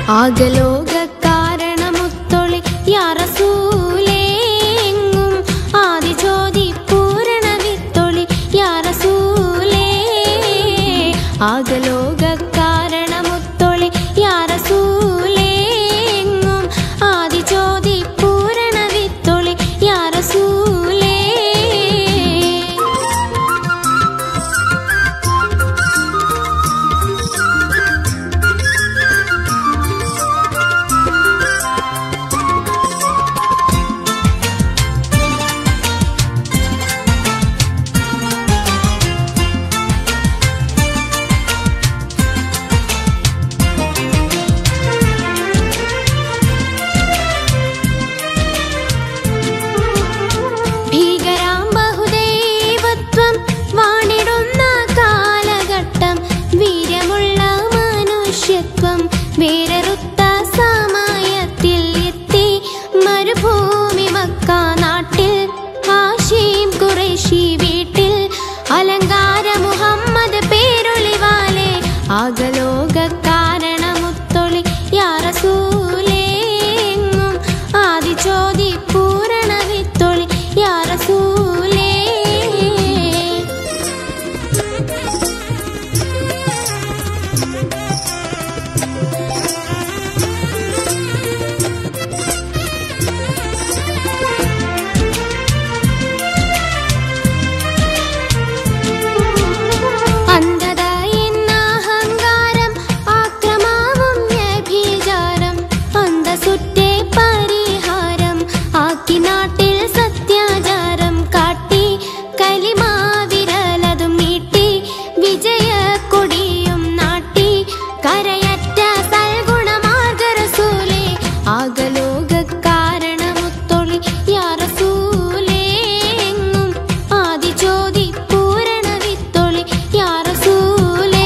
ആകലോക കാരണമുത്തൊളി യാറസൂലേങ്ങും ആദി ചോദി പൂരണ വിത്തൊളി യാറസൂലേ ആകലോക കാരണമുത്തൊളി യാറസൂലേങ്ങും ആദി ചോദി പൂരണ വിത്തൊളി യാറസൂലേ ഭീകരാം ബഹുദൈവത്വം വാണിടുന്ന കാലഘട്ടം വീര്യമുള്ള മനുഷ്യത്വം വേരറുത്ത സമയത്തിൽ എത്തി മരുഭൂമി മക്ക നാട്ടിൽ ഹാഷിം ഖുറൈശി വീട്ടിൽ അലങ്കാര മുഹമ്മദ് പേരൊളിവാലെ ആകലോക കാരണമുത്തൊളി യാറസൂലേങ്ങും ആദി ചോദി പൂരണ വിത്തൊളി യാറസൂലേ അന്ധത എന്ന അഹങ്കാരം ആക്രമാവും വ്യഭിചാരം അന്തസുറ്റേ പരിഹാരം ആക്കി നാട്ടിൽ സത്യാചാരം കാട്ടി കലിമാവിരലതും നീട്ടി വിജയ കൊടിയും നാട്ടി കരയറ്റ സൽഗുണമാർഗരസൂലേ ആകലോക കാരണമുത്തൊളി യാറസൂലേങ്ങും ആദി ചോദി പൂരണ വിത്തൊളി യാറസൂലേ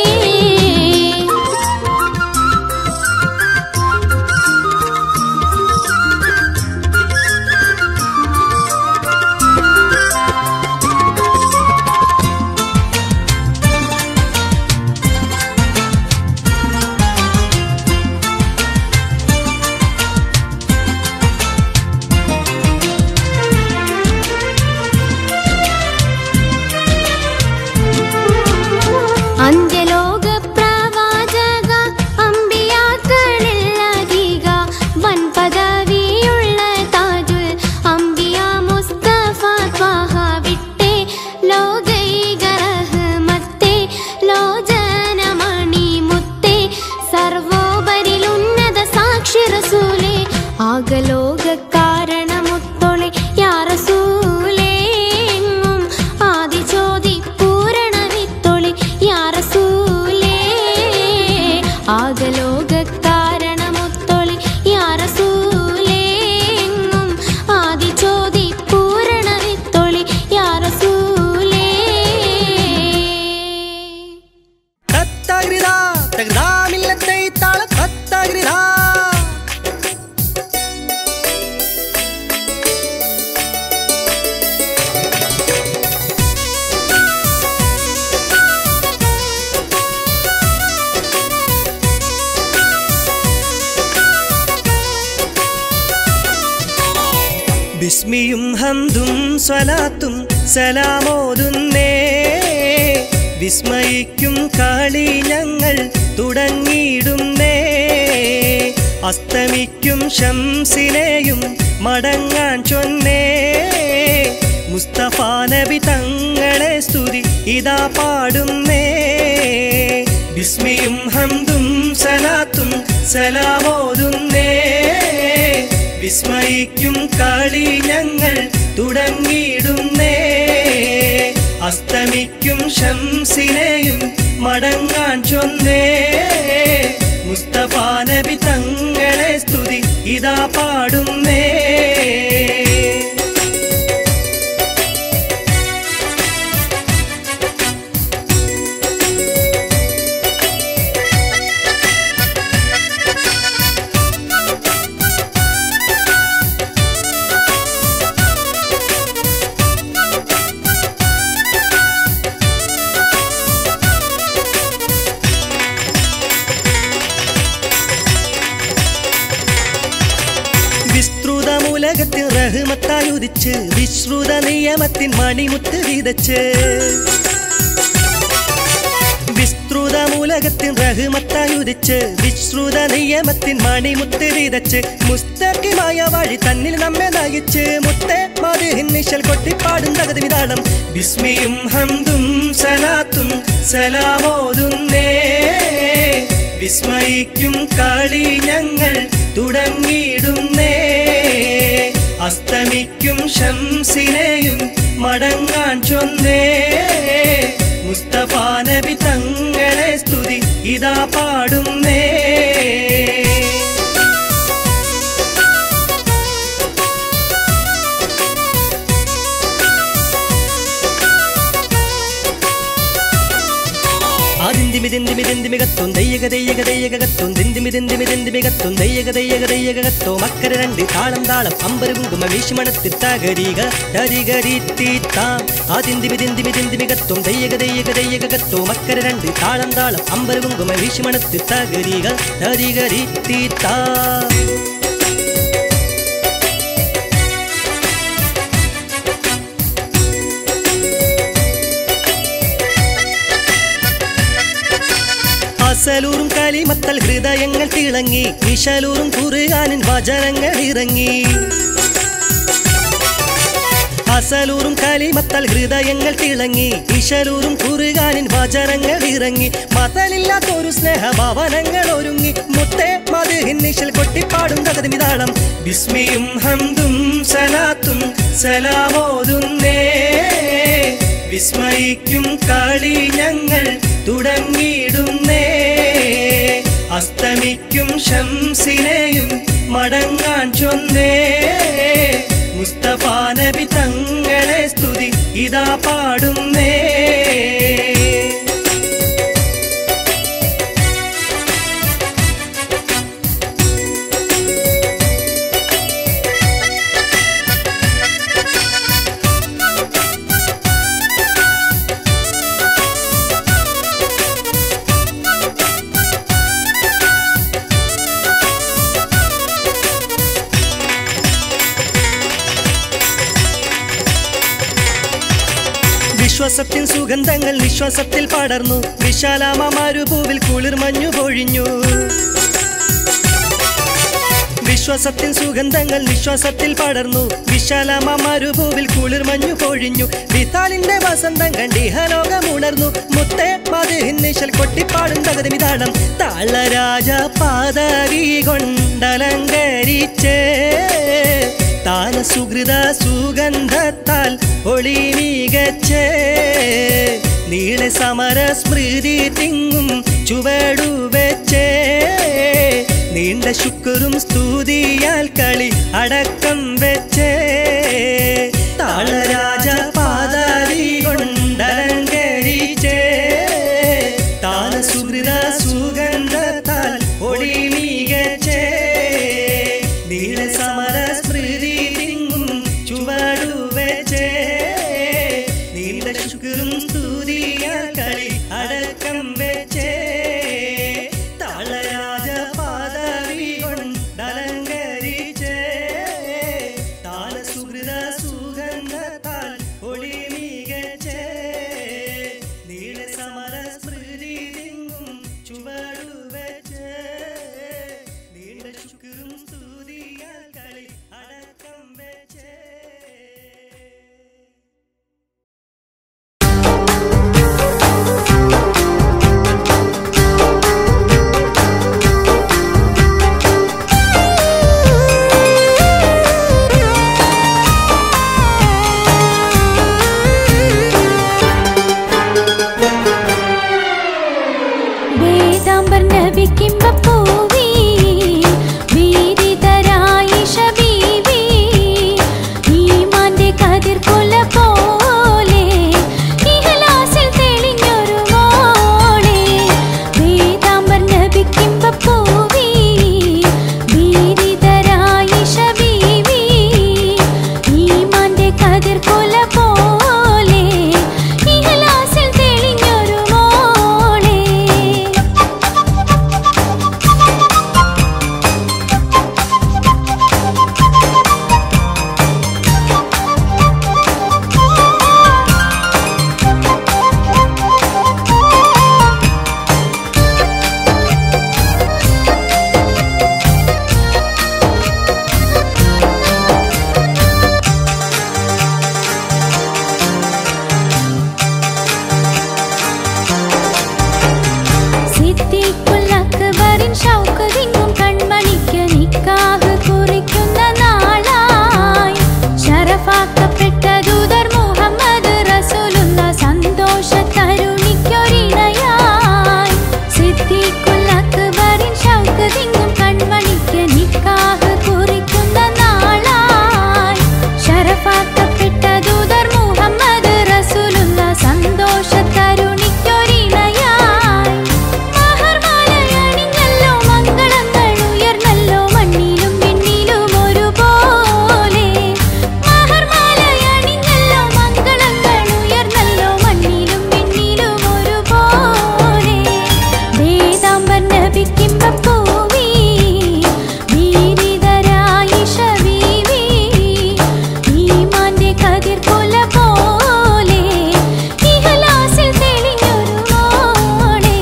അന്ത്യലോക പ്രവാചക അമ്പിയാക്കളിൽ അധിക വൻ പദവിയുള്ള താജുൽ അമ്പിയ മുസ്തഫ ത്വാഹ വിട്ടേ ലോകൈക റഹ്മത്തെ ലോചനമണി മുത്തേ സർവോപരിലുന്നത സാക്ഷി റസൂലേ ആകലോക കാരണമുത്തൊളി യാറസൂലേങ്ങും ആദി ചോദി പൂരണ വിത്തൊളി യാറസൂലേ ആകലോക കാരണമുത്തൊളി യാറസൂലേങ്ങും ആദി ചോദി പൂരണ വിത്തൊളി യാറസൂലേ തത്തഗ്രിതാ തഗ്ദാമില്ലത്തൈ താള തത്തഗ്രിതാ ബിസ്മിയും ഹന്തും സ്വലാത്തും സലാമോതുന്നേ വിസ്മയിക്കും കളി ഞങ്ങൾ തുടങ്ങിയിടുന്നേ അസ്തമിക്കും ശംസിനെയും മടങ്ങാൻ ചൊന്നേ മുസ്തഫ നബി തങ്ങളെ സ്തുതി ഇതാ പാടുന്നേ ബിസ്മിയും ഹന്തും സലാത്തും സലാമോതുന്നേ വിസ്മയിക്കും കളി ഞങ്ങൾ തുടങ്ങിയിടുന്നേ അസ്തമിക്കും ശംസിനെയും മടങ്ങാൻ ചൊന്നേ മുസ്തഫ നബി തങ്ങളെ സ്തുതി ഇതാ പാടുന്നേ റഹ്മത്തായി ഉദിച്ച് വിശ്രുത നിയമത്തിൻ മണിമുത്ത് വിതച്ച് വിസ്തൃത മൂലകത്തിൻ റഹ്മത്തായി ഉദിച്ച് വിശ്രുത നിയമത്തിൻ മണിമുത്ത് വിതച്ച് മുസ്തക്കിമായ വഴി തന്നിൽ നമ്മെ നയിച്ച് മുത്തേ മതിഹിന്നിശൽ കൊട്ടിപ്പാടും തകതി വിതാളം വിസ്മിയും ഹന്തും സലാത്തും സലാമോതുന്നേ വിസ്മയിക്കും കളി ഞങ്ങൾ തുടങ്ങിയിടുന്നേ അസ്തമിക്കും ശംസിനെയും മടങ്ങാൻ ചൊന്നേ മുസ്തഫ നബി തങ്ങളെ സ്തുതി ഇതാ പാടുന്നേ ആദിന്തിമിതിന്തിമിതിന്തിമികത്തും ദയ്യക ദയ്യക ദയ്യകത്തും ദിന്തിമിതിന്തിമിതിന്തിമികത്തും ദയ്യക ദയ്യക ദയ്യകത്തോ മക്കര രണ്ട് താളം താളം അമ്പര കുങ്കുമ വീശുമണത്തിൽ തകരിക തരികരിത്താം ആദിന്തിമിതിന്തിമിതിന്തിമികത്തും ദയ്യക ദയ്യക ദയ്യകത്തോ മക്കര രണ്ട് താളം താളം അമ്പര കുങ്കുമ വീശുമണത്തിൽ തകരിക തരികരിത്താം അസലൂറും കലിമത്തൽ ഹൃദയങ്ങൾ തിളങ്ങി വിശലൂറും കുറുകാനിൻ വചനങ്ങൾ ഇറങ്ങി അസലൂറും കലിമത്തൽ ഹൃദയങ്ങൾ തിളങ്ങി ഇശലൂറും കുറുകാനിൻ വചനങ്ങൾ ഇറങ്ങി മതലില്ലാത്തൊരു സ്നേഹഭവനങ്ങൾ ഒരുങ്ങി മുത്തേ മതിഹിന്നിശൽ കൊട്ടിപ്പാടും തകതിമിതാളം വിസ്മിയും ഹന്തും സലാത്തും സലാമോതുന്നേ വിസ്മയിക്കും കളി ഞങ്ങൾ തുടങ്ങിയിടുന്നേ അസ്തമിക്കും ശംസിനെയും മടങ്ങാൻ ചൊന്നേ മുസ്തഫ നബി തങ്ങളെ സ്തുതി ഇതാ പാടുന്നേ വിശ്വാസത്തിൻ സുഗന്ധങ്ങൾ നിശ്വാസത്തിൽ പടർന്നു വിശാലാമ മരുഭൂവിൽ കുളിർ മഞ്ഞു പൊഴിഞ്ഞു വിശ്വാസത്തിൻ സുഗന്ധങ്ങൾ നിശ്വാസത്തിൽ പടർന്നു വിശാലമ മരുഭൂവിൽ കുളിർ മഞ്ഞു പൊഴിഞ്ഞു വിതാലിന്റെ വസന്തം കണ്ടിഹലോകമുണർന്നു മുത്തേ മതിഹിന്നിശൽ കൊട്ടിപ്പാടും തകതിമിതാളം താളരാജ പാദവി കൊണ്ടലങ്കരിച്ചേ താന സുഹൃത സുഗന്ധത്താൽ ഒളി മികച്ചേ നീളെ സമര സ്മൃതി തിങ്ങും ചുവടു വെച്ചേ നീണ്ട ശുക്രും സ്തുതിയാൽ കളി അടക്കം വെച്ചേ താളരാജ പാദവി കൊണ്ടലങ്കരിച്ചേ താന സുഹൃത സുഗന്ധത്താൽ ഒളി മികച്ചേ നീള സമര സ്മൃതി തിങ്ങും ചുവടു വെച്ചേ നീണ്ട ശുക്രും സ്തുതിയാൽ കളി അടക്കം വെച്ചേ താളരാജ പാദവി കൊണ്ടലങ്കരിച്ചേ താന സുഹൃത സുഗന്ധത്താൽ ഒളി മികച്ചേ നീള സമര സ്മൃതി തിങ്ങും ചുവടു വെച്ചേ നീണ്ട ശുക്രും സ്തുതിയാൽ കളി അടക്കം വെച്ചേ വേദാംബർ നബിക്കിമ്പപ്പൂവി വീരിതരായി ഷബീബി ഈമാന്റെ കതിർ കൊല പോലെ ഇഹ്ലാസിൽ തെളിഞ്ഞൊരു മോളെ വേദാംബർ നബിക്കിമ്പപ്പൂവി വീരിതരായി ഷബീബി ഈമാന്റെ കതിർ കൊല പോലെ ഇഹ്ലാസിൽ തെളിഞ്ഞൊരു മോളെ സിദ്ദീഖുൽ അക്ബറിൻ ഷൗക്ക് തിങ്ങും കൺമണിക്ക് നിക്കാഹ് കുറിക്കുന്ന നാളായി ശരഫാക്കപ്പെട്ട ദൂതർ മുഹമ്മദ് റസൂലുള്ള സന്തോഷ തരുണിക്കൊരിണയായി മഹർമാലയണിഞ്ഞല്ലോ മംഗളങ്ങൾ ഉയർന്നല്ലോ മണ്ണിലും വിണ്ണിലും ഒരുപോലെ മഹർമാലയണിഞ്ഞല്ലോ മംഗളങ്ങൾ ഉയർന്നല്ലോ മണ്ണിലും വിണ്ണിലും ഒരുപോലെ വേദാംബർ നബിക്കിമ്പപ്പൂവി വീരിതരായിഷ ബീവി ഈമാന്റെ കതിർ പുല പോലെ ഇഹ്ലാസിൽ തെളിഞ്ഞൊരു മോളെ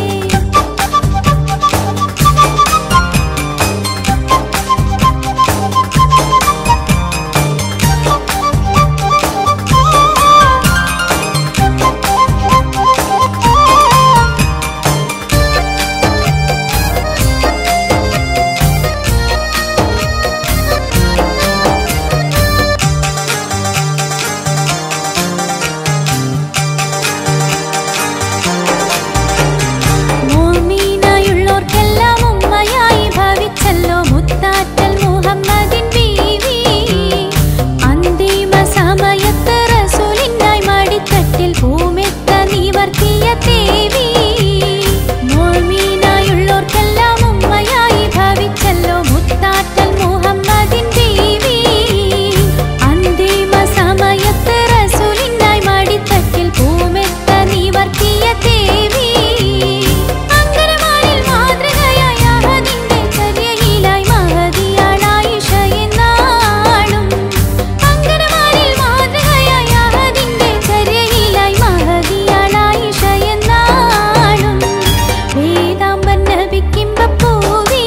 മോമീനായുള്ളോർക്കെല്ലാം ഉമ്മയായി ഭവിച്ചല്ലോ മുത്താറ്റൽ മുഹമ്മദിൻ ബീവി അന്തിമ സമയത്ത് റസൂലിനായി മടിത്തട്ടിൽ പൂമെത്ത നിവർത്തിയ ദേവി മോമീനായുള്ളോർക്കെല്ലാം ഉമ്മയായി ഭവിച്ചല്ലോ മുത്താറ്റൽ മുഹമ്മദിൻ ബീവി അന്തിമ സമയത്ത് റസൂലിനായി മടിത്തട്ടിൽ പൂമെത്ത നിവർത്തിയ ദേവി അങ്കരമാരിൽ മാതൃകയായ അഹദിന്റെ ചര്യയിലായി മഹതിയാളായിഷ എന്നാളും അങ്കരമാരിൽ മാതൃകയായ അഹദിന്റെ ചര്യയിലായി മഹതിയാളായിഷ എന്നാളും വേദാംബർ നബിക്കിമ്പപ്പൂവി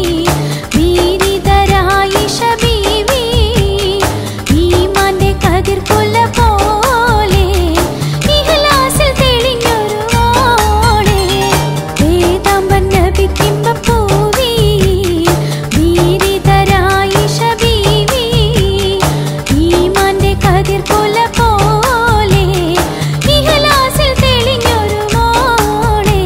വീരിതരായിഷ ബീവി ഈമാന്റെ കതിർ പുല പോലെ ഇഹ്ലാസിൽ തെളിഞ്ഞൊരു മോളെ വേദാംബർ നബിക്കിമ്പപ്പൂവി വീരിതരായിഷ ബീവി ഈമാന്റെ കതിർ പുല പോലെ ഇഹ്ലാസിൽ തെളിഞ്ഞൊരു മോളെ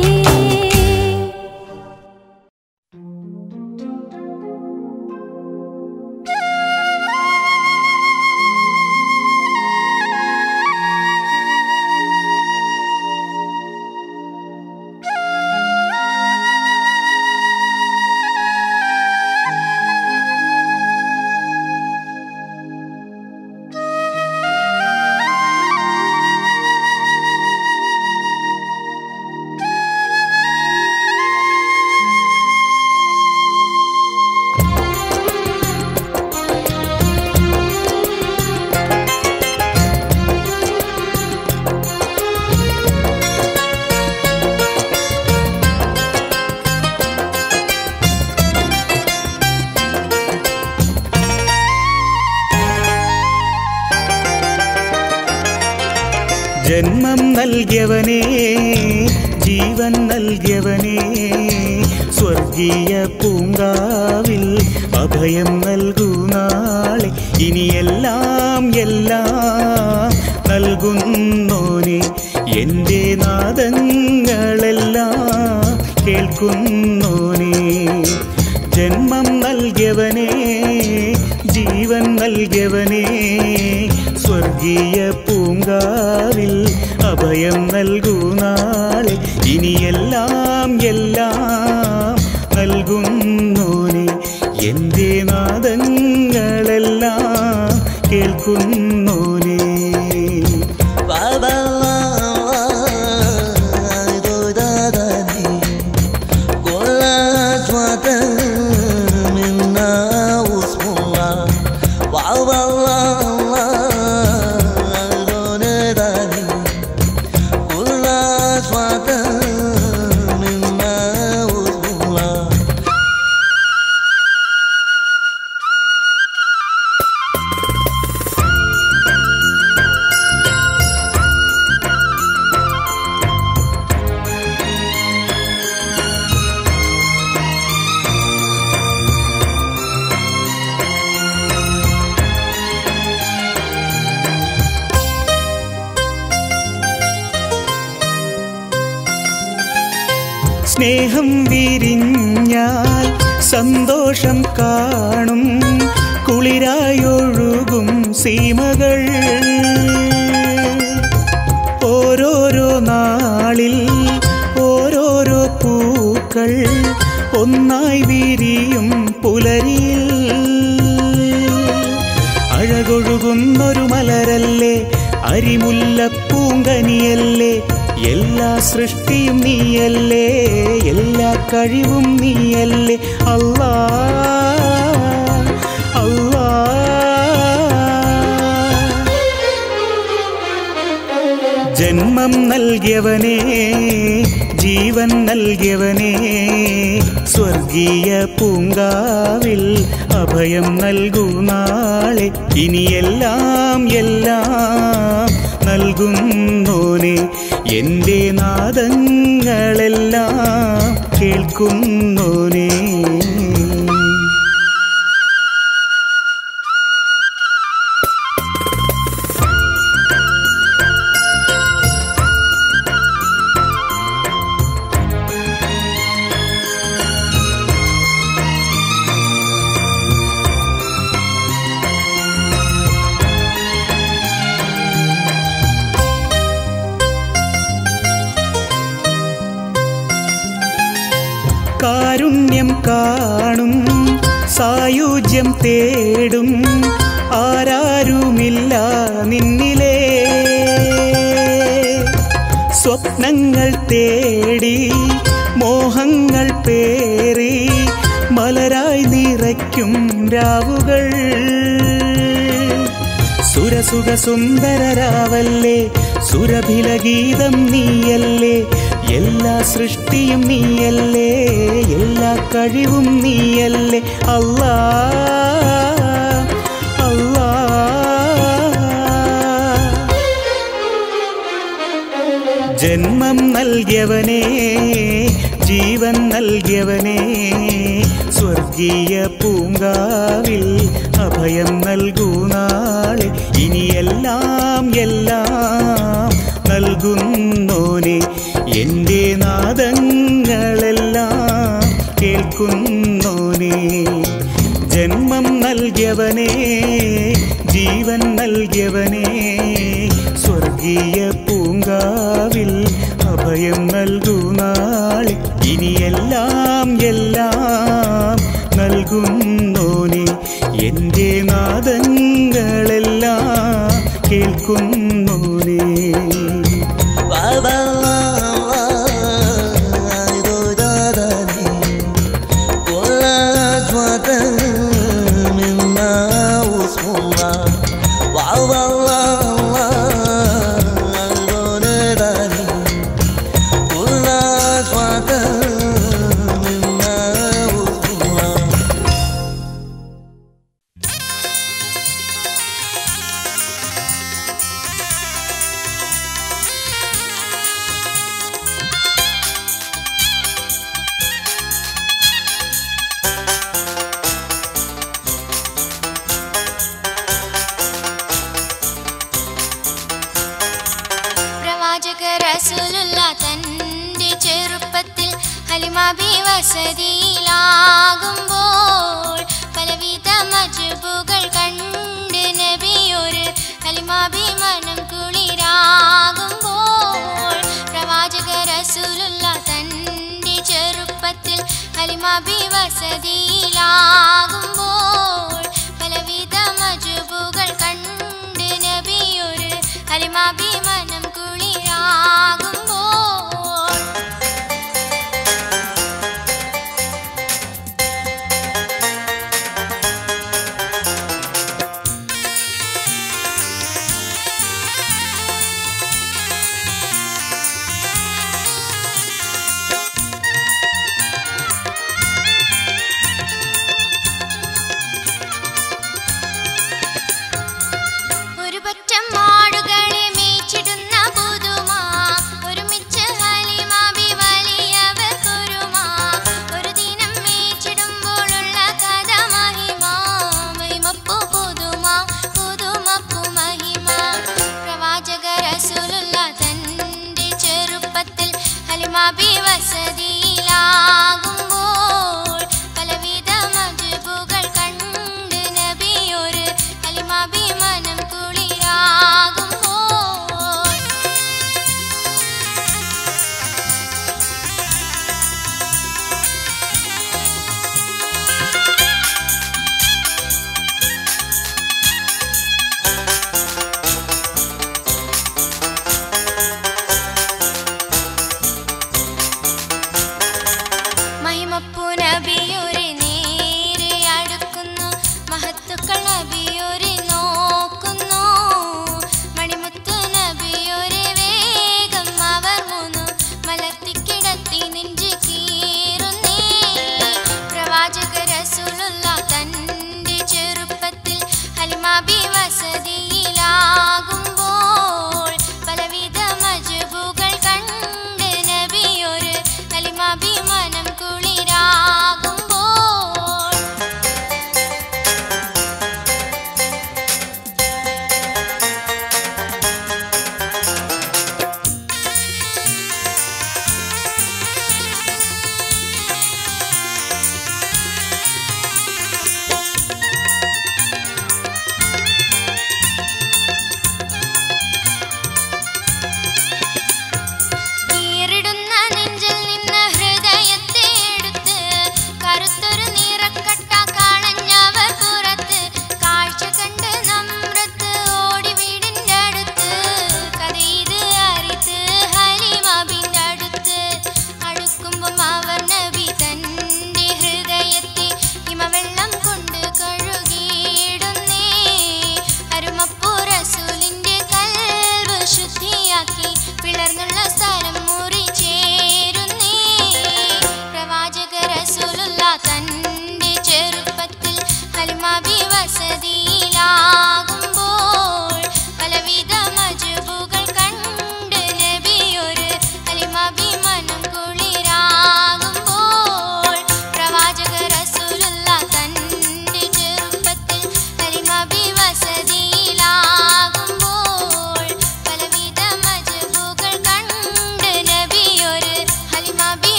ജന്മം നൽകിയവനേ ജീവൻ നൽകിയവനേ സ്വർഗീയ പൂങ്കാവിൽ അഭയം നൽകൂ നാളെ ഇനിയെല്ലാം എല്ലാം നൽകുന്നോനെ എൻ്റെ നാദങ്ങളെല്ലാം കേൾക്കുന്നോനെ ജന്മം നൽകിയവനേ ജീവൻ നൽകിയവനേ സ്വർഗീയ പൂങ്കാവിൽ അഭയം നൽകൂ നാളെ ഇനിയെല്ലാം എല്ലാം നൽകുന്നോനെ എൻ്റെ നാദങ്ങളെല്ലാം കേൾക്കുന്നോനെ Wow. സ്നേഹം വിരിഞ്ഞാൽ സന്തോഷം കാണും കുളിരായൊഴുകും സീമകൾ ഓരോരോ നാളിൽ ഓരോരോ പൂക്കൾ ഒന്നായി വിരിയും പുലരിയിൽ അഴകൊഴുകുന്നൊരു മലരല്ലേ അരിമുല്ലപ്പൂങ്കനിയല്ലേ എല്ലാ സൃഷ്ടിയും നീയല്ലേ എല്ലാ കഴിവും നീയല്ലേ അല്ലാ അല്ലാ ജന്മം നൽകിയവനേ ജീവൻ നൽകിയവനേ സ്വർഗീയ പൂങ്കാവിൽ അഭയം നൽകൂ നാളെ ഇനിയെല്ലാം എല്ലാം നൽകുന്നോനെ എൻ്റെ നാദങ്ങളെല്ലാം കേൾക്കുന്നോനേ കാരുണ്യം കാണും സായുജ്യം തേടും ആരാരുമില്ല നിന്നിലേ സ്വപ്നങ്ങൾ തേടി മോഹങ്ങൾ പേറി മലരായി നിറയ്ക്കും രാവുകൾ സുരസുഖ സുന്ദരരാവല്ലേ സുരഭില ഗീതം നീയല്ലേ എല്ലാ സൃഷ്ടിയും നീയല്ലേ എല്ലാ കഴിവും നീയല്ലേ അല്ലാ അല്ലാ ജന്മം നൽകിയവനേ ജീവൻ നൽകിയവനേ സ്വർഗീയ പൂങ്കാവിൽ അഭയം നൽകൂ നാളെ ഇനിയെല്ലാം എല്ലാം നൽകുന്നോനെ എൻ്റെ നാദങ്ങളെല്ലാം കേൾക്കുന്നോനെ ജന്മം നൽകിയവനേ ജീവൻ നൽകിയവനേ സ്വർഗീയ പൂങ്കാവിൽ അഭയം നൽകൂ നാളെ ഇനിയെല്ലാം എല്ലാം നൽകുന്നോനെ എൻ്റെ നാദങ്ങളെല്ലാം കേൾക്കുന്നോനെ പ്രവാചക റസൂലുള്ള തന്റെ ചെറുപ്പത്തിൽ ഹലിമാബി വസതിയിലാകുമ്പോൾ പലവിധ മജബുകൾ കണ്ട് നബിയൊരു ഹലിമാബി മനം കുളിരാകുമ്പോൾ പ്രവാചക റസൂലുള്ള തന്റെ ചെറുപ്പത്തിൽ ഹലിമാബി വസതിയിലാകുമ്പോൾ പലവിധ മജബുകൾ കണ്ട് നബിയൊരു ഹലിമാബി മനം കുളിരാകുമ്പോൾ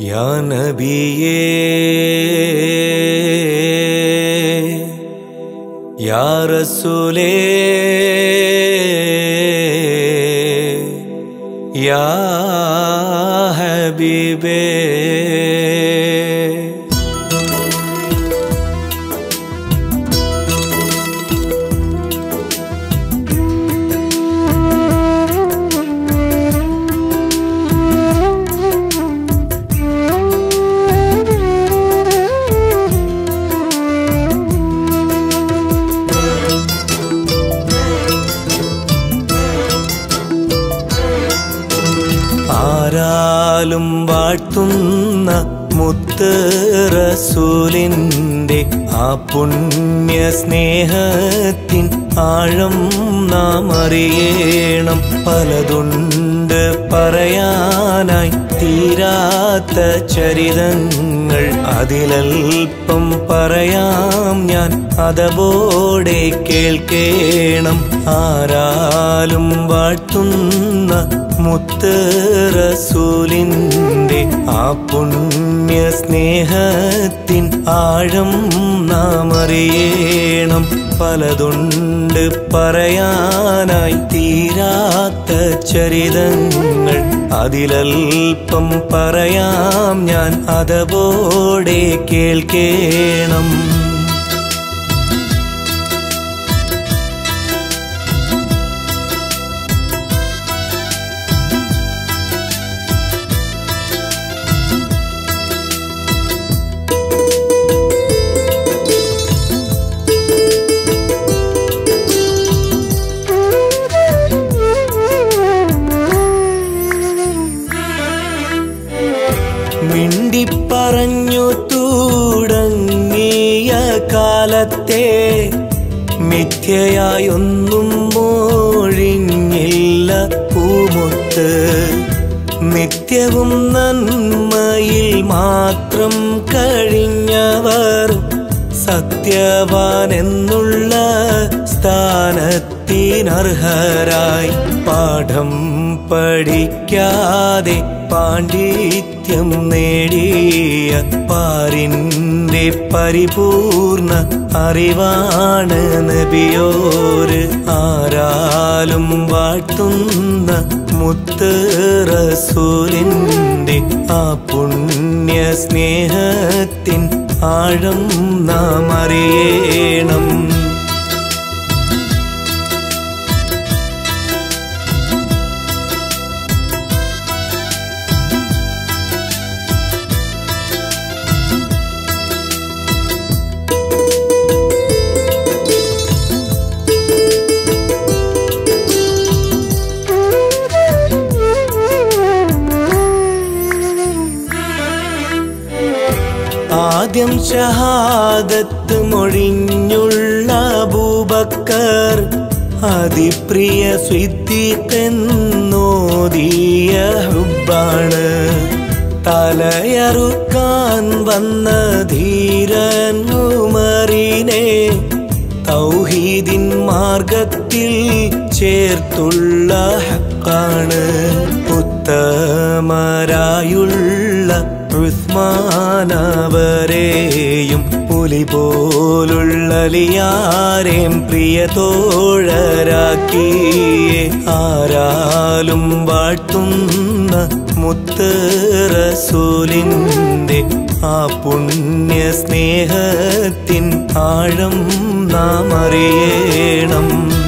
യാ നബിയേ യാ റസൂലേ യാ ഹബീബേ ആരാലും വാഴ്ത്തുന്ന മുത്ത് റസൂലിൻ്റെ ആ പുണ്യ സ്നേഹത്തിൻ ആഴം നാം അറിയണം പലതുണ്ട് പറയാനായി തീരാത്ത ചരിതങ്ങൾ അതിലൽപ്പം പറയാം ഞാൻ അതവോടെ കേൾക്കേണം ആരാലും വാഴ്ത്തുന്ന മുത്ത് റസൂലിൻ്റെ ആ പുണ്യ സ്നേഹത്തിൻ ആഴം നാം അറിയണം പലതുണ്ട് പറയാനായി തീരാത്ത ചരിതങ്ങൾ അതിലൽപ്പം പറയാം ഞാൻ അതവോടെ കേൾക്കേണം മിണ്ടിപ്പറഞ്ഞു തുടങ്ങിയ കാലത്തെ മിഥ്യയായൊന്നും മോഴിഞ്ഞില്ല പൂമുത്ത് നിത്യവും നന്മയിൽ മാത്രം കഴിഞ്ഞവർ സത്യവാൻ എന്നുള്ള സ്ഥാനത്തിനർഹരായി പാഠം പഠിക്കാതെ പാണ്ഡിത്യം നേടിയ പാരിൻ്റെ പരിപൂർണ അറിവാണ് നബിയോര് ആരാലും വാഴ്ത്തുന്ന മുത്ത് റസൂലിൻ്റെ ആ പുണ്യ സ്നേഹത്തിൻ ആഴം നാം അറിയണം ആദ്യം ഷഹാദത്ത് മൊഴിഞ്ഞുള്ള അബൂബക്കർ അതിപ്രിയ സ്വിദ്ദീഖെന്നോദിയ ഹുബാണ് തലയറുക്കാൻ വന്ന ധീരൻ ഉമറിനെ തൗഹീദിൻ മാർഗത്തിൽ ചേർത്തുള്ള ഹക്കാണ് ഉത്തമരായുള്ള ഉസ്മാനവരെയും പുലി പോലുള്ളലിയാരെയും പ്രിയ തോഴരാക്കിയേ ആരാലും വാഴ്ത്തുന്ന മുത്ത് റസൂലിൻ്റെ ആ പുണ്യ സ്നേഹത്തിൻ ആഴം നാം അറിയണം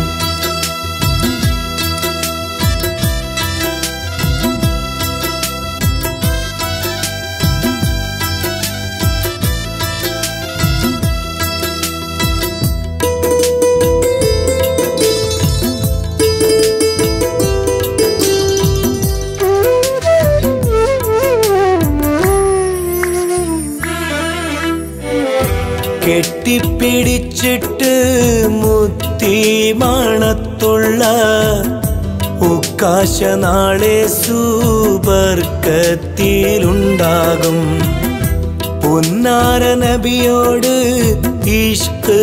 കെട്ടിപ്പിടിച്ചിട്ട് മുത്തി മണത്തുള്ള ഉക്കാശ നാളെ സൂപർക്കത്തിലുണ്ടാകും പൊന്നാര നബിയോട് ഇഷ്ക്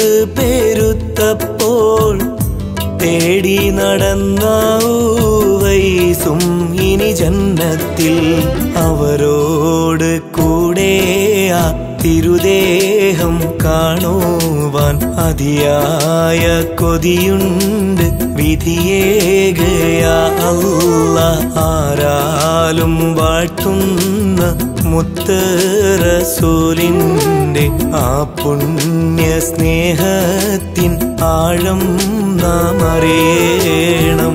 പെരുത്തപ്പോൾ തേടി നടന്ന വൈസും ഇനി ജന്മ ജന്നത്തിൽ അവരോട് കൂടെ ആ തിരുദേഹം കാണുവാൻ അതിയായ കൊതിയുണ്ട് വിധിയേകയാ അല്ല ആരാലും വാഴ്ത്തുന്ന മുത്തറസൂലിൻ്റെ ആ പുണ്യ സ്നേഹത്തിൻ ആഴം നാം അറിയണം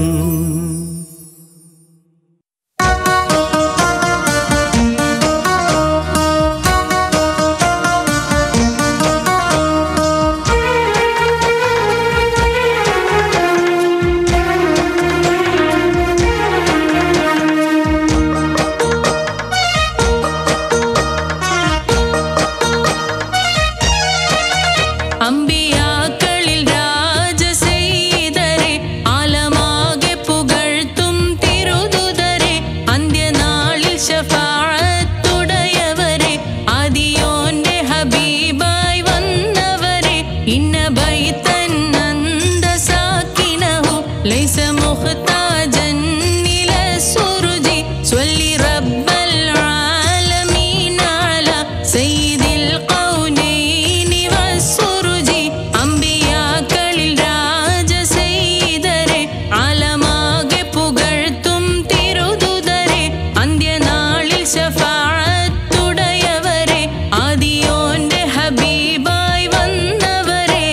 അമ്പിയാക്കളിൽ രാജസെയ്തരെ ആലമാകെ പുകഴ്ത്തും തിരുതുതരെ അന്ത്യനാളിൽ ഷഫാഴത്തുടയവരെ ആദിയോന്റെ ഹബീബായി വന്നവരെ ഇന്ന ബൈതൻ അന്തസാക്കിനഹു ലൈസ മുഖ്താജൻ ഇല സുരുജി സ്വല്ലി റബ്ബൽ ആലമീൻ അല സയ്യിദിൽ ഖൗനൈനി വസ്സുരുജി അമ്പിയാക്കളിൽ രാജസെയ്തരെ ആലമാകെ പുകഴ്ത്തും തിരുതുതരെ അന്ത്യനാളിൽ ഷഫാഴത്തുടയവരെ ആദിയോന്റെ ഹബീബായി വന്നവരെ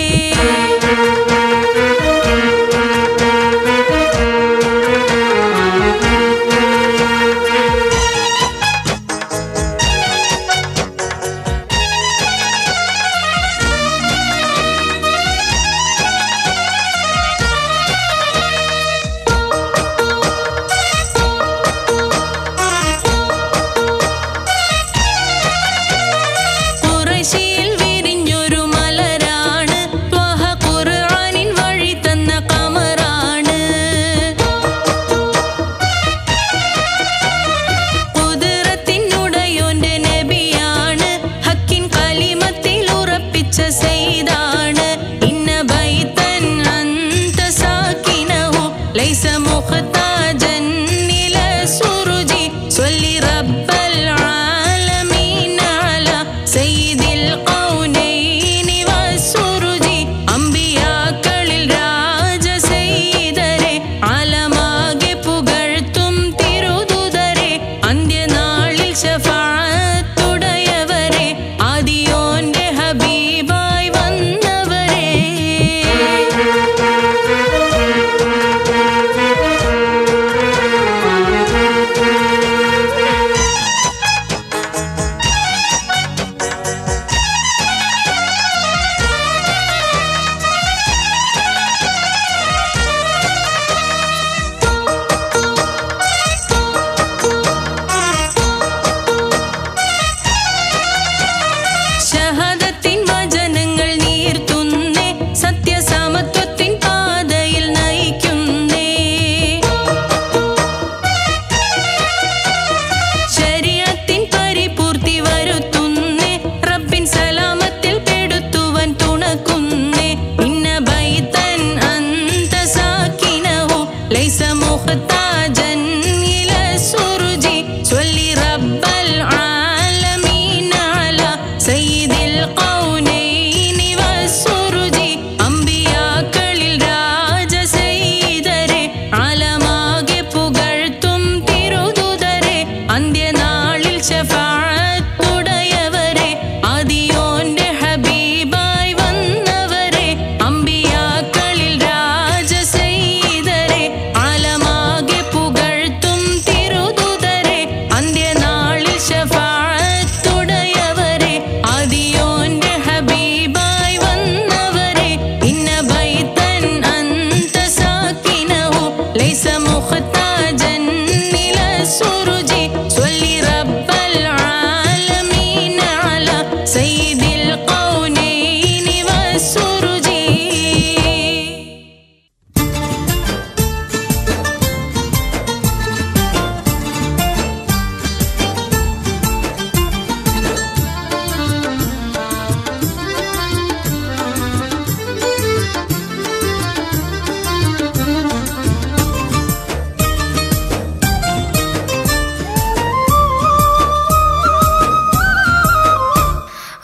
ഖുറൈശിയിൽ വിരിഞ്ഞൊരു മലരാണ് ത്വഹ ഖുർആനിൻ വഴി തന്ന കമറാണ് കുതിരത്തിനുടയോന്റെ നബിയാണ് ഹക്കിൻ കലിമത്തിൽ ഉറപ്പിച്ച സെയ്താണ് ഇന്ന ബൈതൻ അന്ത സാക്കിനഹു ലൈസ മുഖ്താജൻ ഇല സുരുജി സ്വല്ലി റബ്ബൽ ആലമീൻ അല സയ്യിദിൽ ഖൗനൈനി വസ്സുരുജി അമ്പിയാക്കളിൽ രാജസെയ്തരെ ആലമാകെ പുകഴ്ത്തും തിരുതുതരെ അന്ത്യനാളിൽ ഷഫാഴത്തുടയവരെ ആദിയോന്റെ ഹബീബായി വന്നവരെ ഷഹദത്തിൻ വചനങ്ങൾ നീർത്തുന്നേ സത്യസമത്വത്തിൻ പാതയിൽ നയിക്കുന്നേ ശരീരത്തിൻ പരിപൂർത്തി വരുത്തുന്നേ റബ്ബിൻ സലാമത്തിൽ പെടുത്തുവൻ തുണക്കുന്നേ ഇന്ന ബൈതൻ അന്ത സാക്കിനഹു ലൈസ മുഖ്താജൻ ഇല സുരുജി സ്വല്ലി റബ്ബൽ ആലമീൻ അല സയ്യിദിൽ ഖൗനൈനി വസ്സുരുജി അമ്പിയാക്കളിൽ രാജസെയ്തരെ ആലമാകെ പുകഴ്ത്തും തിരുതുതരെ അന്ത്യനാളിൽ ഷഫാഴത്തുടയവരെ ആദിയോന്റെ ഹബീബായി വന്നവരെ അമ്പിയാക്കളിൽ രാജസെയ്തരെ ആല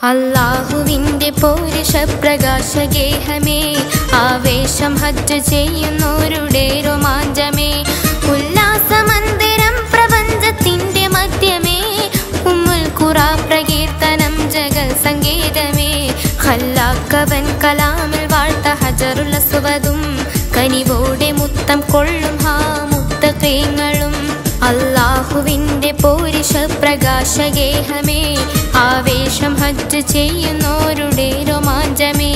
അള്ളാഹുവിന്റെ പോരുഷ പ്രകാശഗേഹമേ ആവേശം ഹജ്ജ് ചെയ്യുന്നോരുടെ രോമാഞ്ചമേ ഉല്ലാസമന്ദിരം പ്രപഞ്ചത്തിന്റെ മധ്യമേ ഉമ്മുൽ ഖുറ പ്രകീർത്തനം ജഗൽ സംഗീതമേ ഖല്ലാക്കവൻ കലാമിൽ വാഴ്ത്ത ഹജറുള്ള സുവതും കനിവോടെ മുത്തം കൊള്ളും ഹാ മുത്തക്രീങ്ങളും അള്ളാഹുവിന്റെ പോരിഷ പ്രകാശഗേഹമേ ആവേശം ഹജ്ജ് ചെയ്യുന്നോരുടെ രോമാഞ്ചമേ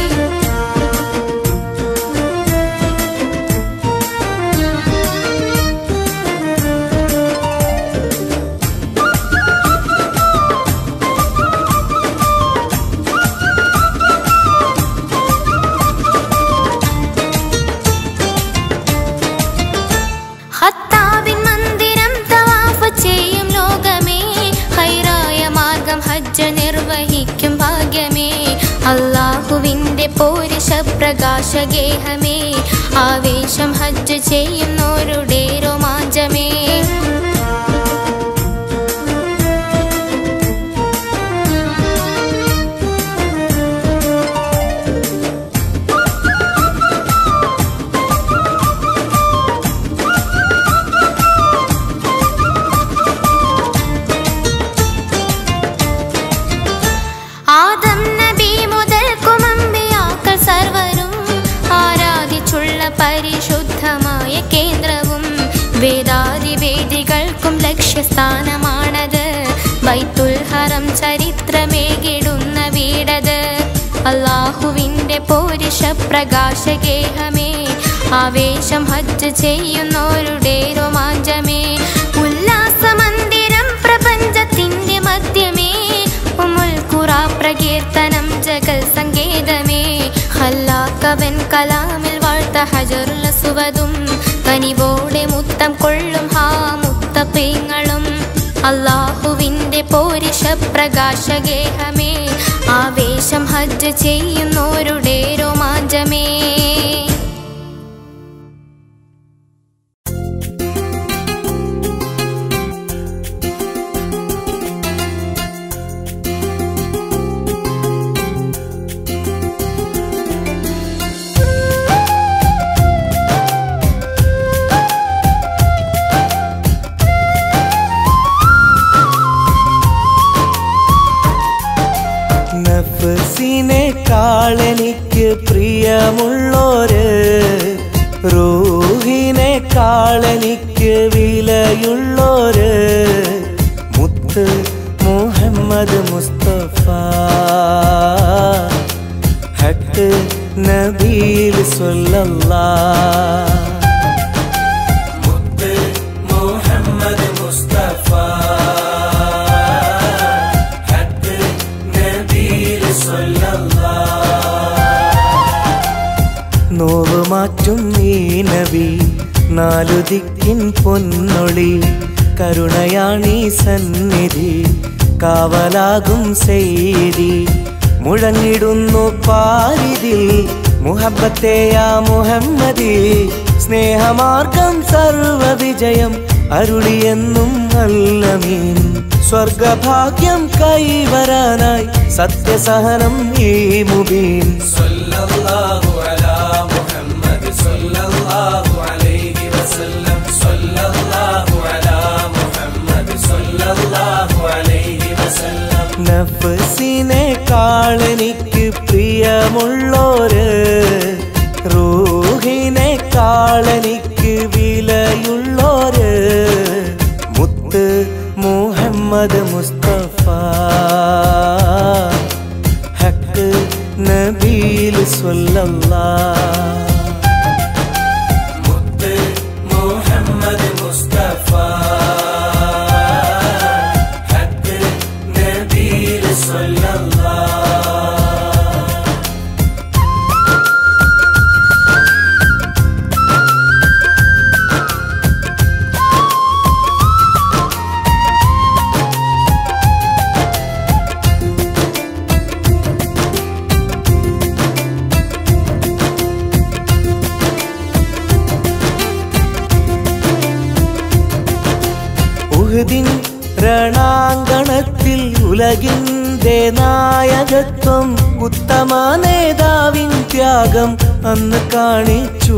ഹത്താബിൻ മന്ദിരം തവാഫ് ചെയ്യും ലോകമേ ഹൈറായ മാർഗം ഹജ്ജ് നിർവഹിക്കും ഭാഗ്യമേ അള്ളാഹുവിന്റെ പോരിഷ പ്രകാശഗേഹമേ ആവേശം ഹജ്ജ് ചെയ്യുന്നോരുടെ രോമാഞ്ചമേ ആദം നബി മുതൽ കുമമ്പിയാക്കൾ സർവരും ആരാധിച്ചുള്ള പരിശുദ്ധമായ കേന്ദ്രവും വേദാതി വേദികൾക്കും ലക്ഷ്യസ്ഥാനമാണത് ബൈത്തുൽ ഹറം ചരിത്രമേകിടുന്ന വീടത് അള്ളാഹുവിന്റെ പോരിഷ പ്രകാശഗേഹമേ ആവേശം ഹജ്ജ് ചെയ്യുന്നോരുടെ രോമാഞ്ചമേ ഉല്ലാസമന്ദിരം പ്രപഞ്ചത്തിന്റെ മധ്യമേ ഉമ്മുൽ ഖുറ പ്രകീർത്തനം ജഗൽ സംഗീതമേ ഹല്ലാക്കവൻ കലാമിൽ വാഴ്ത്ത ഹജറുള്ള സുവതും കനിവോടെ മുത്തം കൊള്ളും ഹാ മുത്തപ്പീങ്ങളും അള്ളാഹുവിന്റെ പോരിഷ പ്രകാശഗേഹമേ ആവേശം ഹജ്ജ് ചെയ്യുന്നോരുടെ രോമാഞ്ചമേ നഫസിനെക്കാളെനിക്ക് പ്രിയമുള്ളോര് റൂഹിനെക്കാളെനിക്ക് വിലയുള്ളോര് മുത്ത് മുഹമ്മദ് മുസ്തഫ ഹക്ക് നബീൽ സ്വല്ലല്ലാ മുത്ത് മുഹമ്മദ് മുസ്തഫ ഹക്ക് നബീൽ സ്വല്ലല്ലാ നോവ് മാറ്റും ഈ നബി നാലു ദിക്കിൻ പൊന്നൊളി കരുണയാണീ സന്നിധി കാവലാകും സെയ്തി മുഴങ്ങിടുന്നു പാരിതിൽ മുഹബത്തെയാ മുഹമ്മദി സ്നേഹമാർഗം സർവ വിജയം അരുളിയെന്നും അല്ലമീൻ സ്വർഗഭാഗ്യം കൈവരാനായി സത്യസഹനം ഈ മുബീൻ നഫസിനെക്കാളെനിക്ക് പ്രിയമുള്ളോര് റൂഹിനെക്കാളെനിക്ക് വിലയുള്ളോര് മുത്ത് മുഹമ്മദ് മുസ്തഫ ഹക്ക് നബീൽ സ്വല്ലല്ലാ മുത്ത് മുഹമ്മദ് മുസ്തഫ ഹക്ക് നബീൽ സ്വല്ലല്ലാ ഉഹുദിൻ രണാങ്കണ ഭരണത്തിൽ ഉലകിന്റെ നായകത്വം ഉത്തമ നേതാവിൻ ത്യാഗം അന്ന് കാണിച്ചു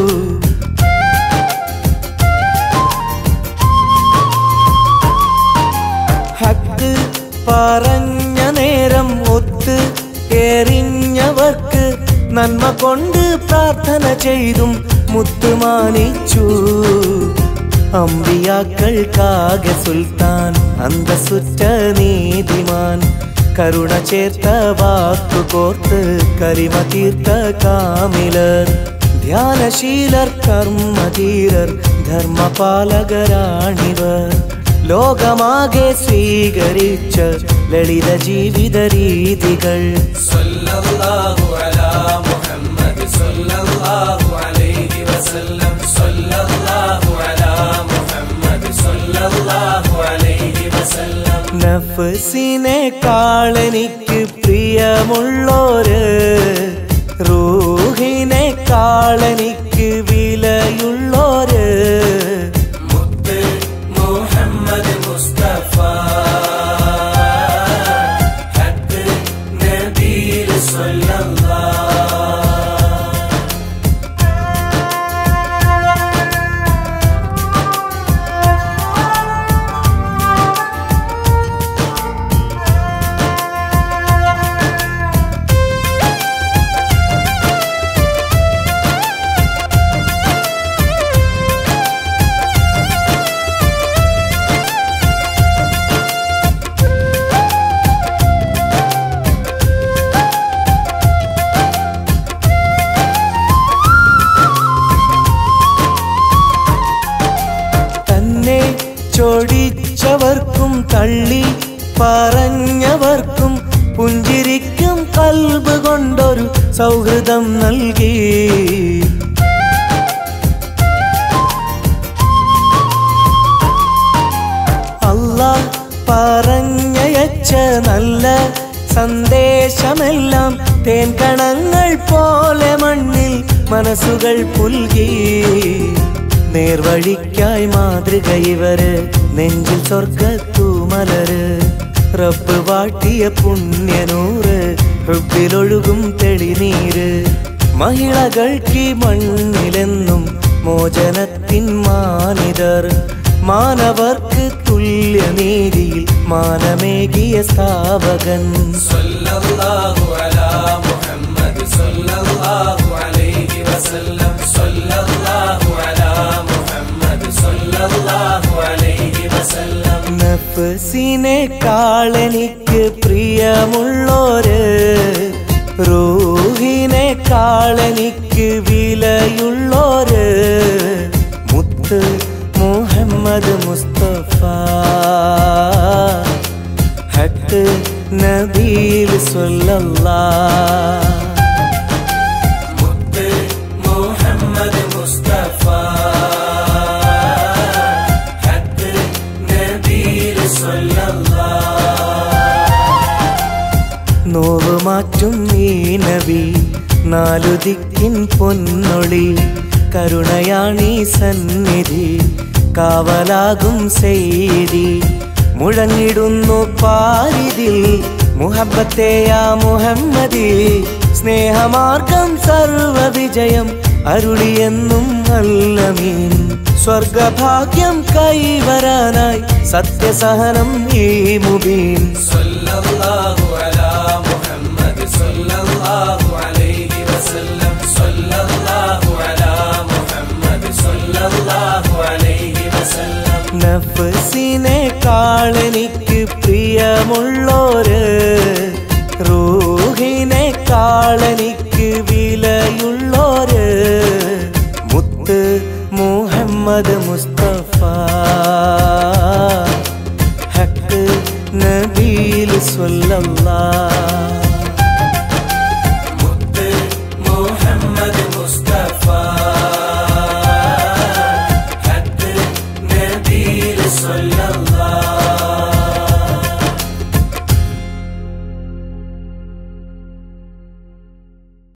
ഹക്ക് പറഞ്ഞ നേരം ഒത്ത് എറിഞ്ഞവർക്ക് നന്മ കൊണ്ട് പ്രാർത്ഥന ചെയ്തും മുത്തുമാനിച്ചു അമ്പിയാക്കൾക്കാകെ സുൽത്താൻ അന്തസുറ്റ നീതിമാൻ കരുണ ചേർത്ത വാക്കു കോർത്ത് കരിമ തീർത്ത കാമിലർ ധ്യാനശീലർ കർമ്മധീരർ ധർമ്മപാലകരാണിവർ ലോകമാകെ സ്വീകരിച്ച ലളിത ജീവിത രീതികൾ സല്ലല്ലാഹു അലാ മുഹമ്മദ് സല്ലല്ലാഹു അലൈഹി വസല്ലം സല്ലല്ലാഹു അലാ മുഹമ്മദ് സല്ലല്ലാഹു അലൈഹി വസല്ലം നഫ്സിനെ കാളെനിക്ക് പ്രിയമുള്ളോര് റൂഹിനെ കാളെനിക്ക് വിലയുള്ളോര് മുത്ത് മുഹമ്മദ് മുസ്തഫ ഹക്ക് നബീൽ സല്ലല്ലാഹ് തന്നെ ചൊടിച്ചവർക്കും തള്ളി പറഞ്ഞവർക്കും പുഞ്ചിരിക്കും കൽബ് കൊണ്ടൊരു സൗഹൃദം നൽകി അല്ലാ പറഞ്ഞയച്ച നല്ല സന്ദേശമെല്ലാം തേൻകണങ്ങൾ പോലെ മണ്ണിൽ മനസ്സുകൾ പുൽകി നേർവഴിക്കായി മാതൃക ഇവര് നെഞ്ചിൽ സ്വർഗത്തൂമലര് റബ്ബ് വാട്ടിയ പുണ്യനൂറ് ഹൃബിലൊഴുകും തെളിനീര് മഹിളകൾക്ക് ഈ മണ്ണിലെന്നും മോചനത്തിൻ മാനിതർ മാനവർക്ക് തുല്യനീതിയിൽ മാനമേകിയ സ്ഥാപകൻ സല്ലല്ലാഹു അലാ മുഹമ്മദ് സല്ലല്ലാഹു അലൈഹി വസല്ലം സല്ലല്ലാഹു അലാ മുഹമ്മദ് സല്ലല്ലാഹു അലൈഹി വസല്ലം നഫ്സിനെ കാളെനിക്ക് പ്രിയമുള്ളോര് റൂഹിനെ കാളെനിക്ക് വിലയുള്ളോര് മുത്ത് മുഹമ്മദ് മുസ്തഫ ഹക്ക് നബീൽ സ്വല്ലല്ലാഹ് മുത്ത് മുഹമ്മദ് മുസ്തഫ ഹക്ക് നബീൽ സല്ലല്ലാഹ് നോവ് മാറ്റും ഈ നബി നാലു ദിക്കിൻ പൊന്നൊളി കരുണയാണീ സന്നിധി കാവലാകും സെയ്തി മുഴങ്ങിടുന്നു പാരിതിൽ മുഹബത്തെയാ മുഹമ്മദി സ്നേഹമാർഗം സർവ വിജയം അരുളിയെന്നും അല്ലമീൻ സ്വർഗഭാഗ്യം കൈവരാനായി സത്യസഹനം ഈ മുബീൻ സല്ലല്ലാഹു അലാ മുഹമ്മദ് സല്ലല്ലാഹു അലൈഹി വസല്ലം സല്ലല്ലാഹു അലാ മുഹമ്മദ് സല്ലല്ലാഹു അലൈഹി വസല്ലം നഫ്സിനെ കാളെനിക്ക് പ്രിയമുള്ളോര് റൂഹിനെ കാളെനിക്ക് വിലയുള്ളോര് മുത്ത് മുഹമ്മദ് മുസ്തഫ ഹക്ക് നബീൽ സ്വല്ലല്ലാഹ്